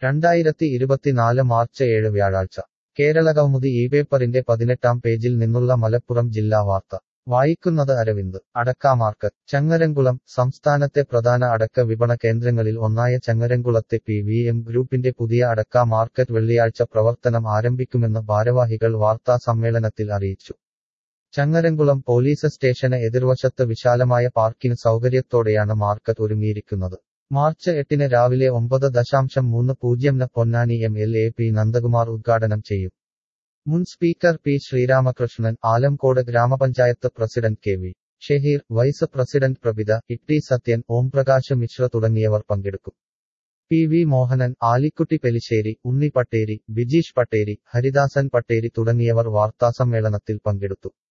രണ്ടായിരത്തി ഇരുപത്തിനാല് മാർച്ച് ഏഴ് വ്യാഴാഴ്ച കേരളകൗമുദി ഈ പേപ്പറിന്റെ പതിനെട്ടാം പേജിൽ നിന്നുള്ള മലപ്പുറം ജില്ലാ വാർത്ത വായിക്കുന്നത് അരവിന്ദ് അടക്ക മാർക്കറ്റ് ചങ്ങരംകുളം സംസ്ഥാനത്തെ പ്രധാന അടക്ക വിപണ കേന്ദ്രങ്ങളിൽ ഒന്നായ ചങ്ങരംകുളത്തെ പി വി എം ഗ്രൂപ്പിന്റെ പുതിയ അടക്ക മാർക്കറ്റ് വെള്ളിയാഴ്ച പ്രവർത്തനം ആരംഭിക്കുമെന്ന് ഭാരവാഹികൾ വാർത്താ സമ്മേളനത്തിൽ അറിയിച്ചു ചങ്ങരംകുളം പോലീസ് സ്റ്റേഷന് എതിർവശത്ത് വിശാലമായ പാർക്കിംഗ് സൗകര്യത്തോടെയാണ് മാർക്കറ്റ് ഒരുങ്ങിയിരിക്കുന്നത് മാർച്ച് എട്ടിന് രാവിലെ ഒമ്പത് ദശാംശം മൂന്ന് പൂജ്യംന് Ponnani M L A P Nandakumar ഉദ്ഘാടനം ചെയ്യും മുൻ സ്പീക്കർ പി ശ്രീരാമകൃഷ്ണൻ ആലംകോട് ഗ്രാമപഞ്ചായത്ത് president K V Shaheer vice president Prabhitha Itty Sathyan Omprakash Mishra തുടങ്ങിയവർ പങ്കെടുക്കും പി വി മോഹനൻ ആലിക്കുട്ടി പെലിശ്ശേരി ഉണ്ണി പട്ടേരി ബിജീഷ് പട്ടേരി ഹരിദാസൻ പട്ടേരി തുടങ്ങിയവർ വാർത്താസമ്മേളനത്തിൽ പങ്കെടുത്തു